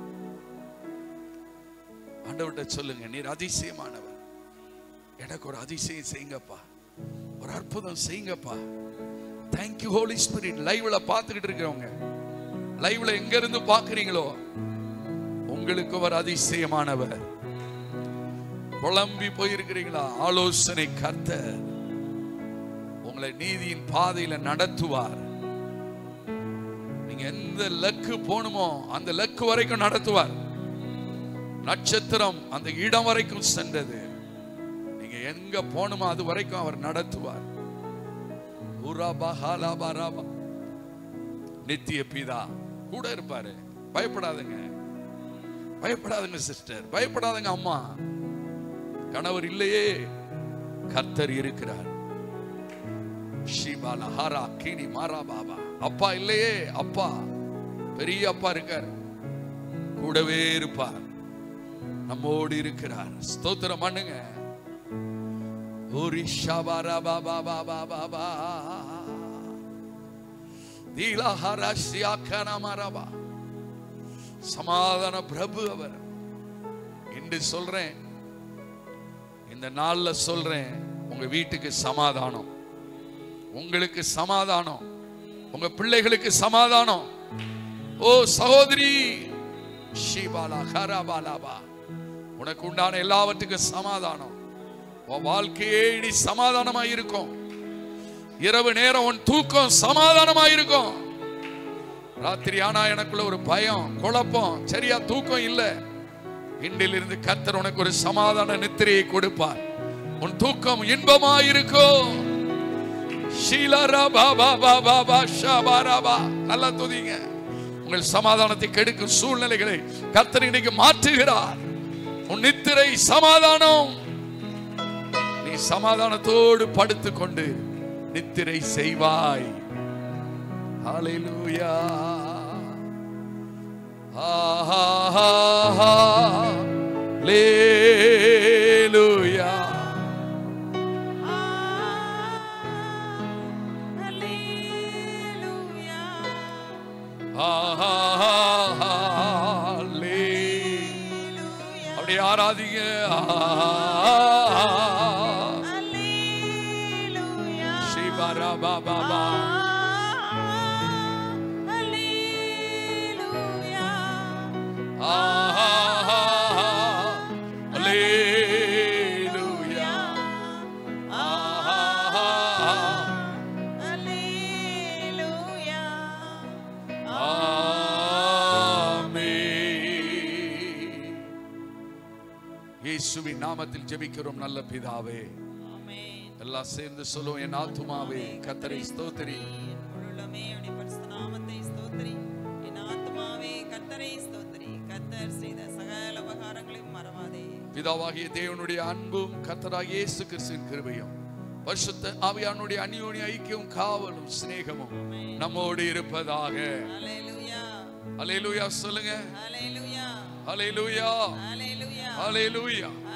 ஆண்டவர்கிட்ட சொல்லுங்க நீர் அதிசயமானவர் எனக்கு ஒரு அதிசயம் செய்யுங்கப்பா ஒரு அற்புதம் செய்யுங்கப்பா தேங்க்யூ ஹோலி ஸ்பிரிட் லைவ்ல பார்த்துக்கிட்டு இருக்கிறவங்க லைவ்ல எங்க இருந்து பாக்குறீங்களோ உங்களுக்கு ஒரு அதிசயமானவர் குழம்பி போயிருக்கிறீங்களா ஆலோசனை கர்த்தர் உங்களை நீதியின் பாதையில நடத்துவார் நீங்க எந்த லக்கு போணுமோ அந்த லக்கு வரைக்கும் நடத்துவார் நட்சத்திரம் அந்த இடம் வரைக்கும் சென்றது நீங்க எங்க போணுமோ அது வரைக்கும் அவர் நடத்துவார் உராபா ஹாலாபா ராபா நித்திய பிதா கூட இருப்பாரு பயப்படாதுங்க பயப்படாதுங்க சிஸ்டர் பயப்படாதுங்க அம்மா கணவர் இல்லையே கர்த்தர் இருக்கிறார் ஷிபால ஹாரா கினி மாரா பாபா அப்பா இல்லையே அப்பா பெரிய அப்பா இருக்கார் கூடவே இருப்பார் நம்மோடு இருக்கிறார் ஸ்தோத்திரம் பண்ணுங்க ஓரி ஷபாரா பாபா பாபா பாபா தீலா ஹரா ஷியாக்கனா மாராபா சமாதான பிரபு அவர் என்று சொல்றேன் இந்த நாள்ல சொல்றேன் உங்க வீட்டுக்கு சமாதானம் உங்களுக்கு சமாதானம் உங்க பிள்ளைகளுக்கு சமாதானம் ஓ சகோதரி ஷீபாலா ஹராபாலாபா உனக்கு உண்டான எல்லாவற்றுக்கும் சமாதானம் உன் வாழ்க்கையே இனி சமாதானமா இருக்கும் இரவு நேரம் உன் தூக்கம் சமாதானமா இருக்கும் ராத்திரி ஆனா எனக்குள்ள ஒரு பயம் குழப்பம் சரியா தூக்கம் இல்ல இன்றிலிருந்து கர்த்தர் உனக்கு ஒரு சமாதான நித்திரையை கொடுப்பார் உன் தூக்கம் இன்பமாயிருக்கும் ஷீலாரா பாபா பாபா பா ஷாபாராபா நல்லா துதிங்க உங்கள் சமாதானத்தை கெடுக்கும் சூழ்நிலைகளை கர்த்தர் இன்னைக்கு மாற்றுகிறார் உன் நித்திரை சமாதானம் நீ சமாதானத்தோடு படுத்துக்கொண்டு நித்திரை செய்வாய் ஹalleluya ஆஹா லேலுயா அப்படியே ஆராதிங்க சிவரா பாபா பா Hallelujah. ஆமென். இயேசுவின் நாமத்தில் ஜெபிக்கிறோம் நல்ல பிதாவே எல்லாம் சேர்ந்து சொல்லுவோம் என் ஆத்துமாவே கத்தரை ஸ்தோத்திரி உள்ளமே அவருடைய பரிசுத்த நாமத்தை ஸ்தோத்திரி என் ஆத்துமாவே கர்த்தரை ஸ்தோத்திரி கர்த்தர் செய்த சகல உபகாரங்களையும் மறவாதே பிதாவாகிய தேவனுடைய அன்பும் கர்த்தராகிய இயேசு கிறிஸ்துவின் கிருபையும் பரிசுத்த ஆவியானுடைய அந்யோன்ய ஐக்கியம் காவலும் சிநேகமும் நம்மோடு இருப்பதாக ஹalleluya அலையலூயா சொல்லுங்க ஹalleluya அலையலூயா ஹalleluya அலையலூயா